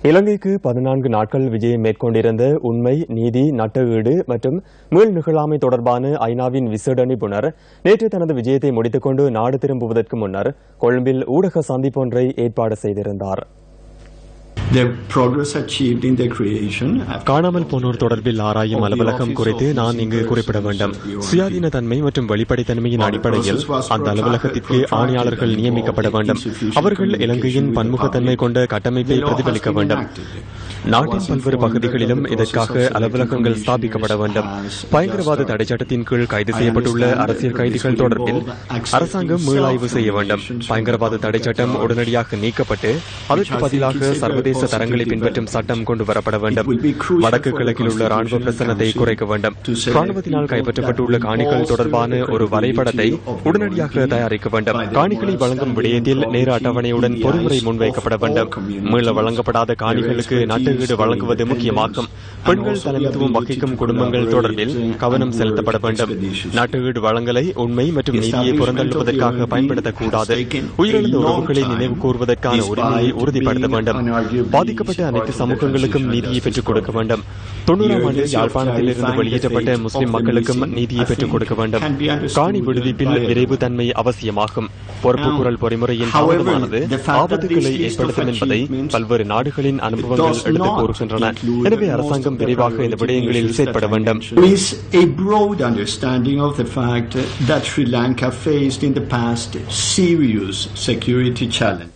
இலங்கைக்கு பதினான்கு நாட்கள் விஜயம் மேற்கொண்டிருந்த உண்மை நீதி நட்டஈடு மற்றும் மீள் நிகழாமை தொடர்பான ஐநாவின் விசேட நிபுணர் நேற்று தனது விஜயத்தை முடித்துக்கொண்டு நாடு திரும்புவதற்கு முன்னர் கொழும்பில் ஊடக சந்திப்பொன்றை ஏற்பாடு செய்திருந்தார் The progress achieved in the creation காணாமல் போனோர் தொடர்பில் ஆராயும் அலுவலகம் குறித்து நான் இங்கு குறிப்பிட வேண்டும் சுயாதீன தன்மை மற்றும் வெளிப்படைத்தன்மையின் அடிப்படையில் அந்த அலுவலகத்திற்கு ஆணையாளர்கள் நியமிக்கப்பட வேண்டும் அவர்கள் இலங்கையின் பன்முகத்தன்மை கொண்ட கட்டமைப்பை பிரதிபலிக்க வேண்டும் நாட்டின் பல்வேறு பகுதிகளிலும் இதற்காக அலுவலகங்கள் ஸ்தாபிக்கப்பட வேண்டும் பயங்கரவாத தடை சட்டத்தின் கீழ் கைது செய்யப்பட்டுள்ள அரசியல் கைதிகள் தொடர்பில் அரசாங்கம் மீளாய்வு செய்ய வேண்டும் பயங்கரவாத தடை சட்டம் உடனடியாக நீக்கப்பட்டு அதற்கு பதிலாக சர்வதேச தரங்களை பின்பற்றும் சட்டம் கொண்டு வரப்பட வேண்டும் வடக்கு கிழக்கில் உள்ள ராணுவ பிரசனத்தை குறைக்க வேண்டும் ராணுவத்தினால் கைப்பற்றப்பட்டுள்ள காணிகள் தொடர்பான ஒரு வரைபடத்தை உடனடியாக தயாரிக்க வேண்டும் காணிகளை வழங்கும் விடயத்தில் நேர அட்டவணையுடன் பொறிமுறை முன்வைக்கப்பட வேண்டும் மீள வழங்கப்படாத காணிகளுக்கு நட்டுஈடு வழங்குவது முக்கியமாகும் பெண்கள் தலைமைத்துவம் வகிக்கும் குடும்பங்கள் தொடர்பில் கவனம் செலுத்தப்பட வேண்டும் நட்டுஈடு வழங்கலை உண்மை மற்றும் நீதியை புறந்தள்ளுவதற்காக பயன்படுத்தக்கூடாது உயிரிழந்த உறவுகளை நினைவு கூறுவதற்கான உரிமையை உறுதிப்படுத்த வேண்டும் பாதிக்கப்பட்ட அனைத்து சமூகங்களுக்கும் நீதியை பெற்றுக் கொடுக்க வேண்டும் தொண்ணூறாம் ஆண்டு யாழ்ப்பாணத்தில் இருந்து வெளியேற்றப்பட்ட முஸ்லிம் மக்களுக்கும் நீதியை பெற்றுக் கொடுக்க வேண்டும் காணி விடுவிப்பில் விரைவு தன்மை அவசியமாகும் பொறுப்பு குரல் பொறிமுறையின் தாமதமானது ஆபத்துக்களை ஏற்படுத்தும் என்பதை பல்வேறு நாடுகளின் அனுபவங்கள் எடுத்துக் கூறுகின்றன எனவே அரசாங்கம் விரைவாக இந்த விடயங்களில் செயற்பட வேண்டும் There is a broad understanding of the fact that Sri Lanka faced in the past serious security challenges.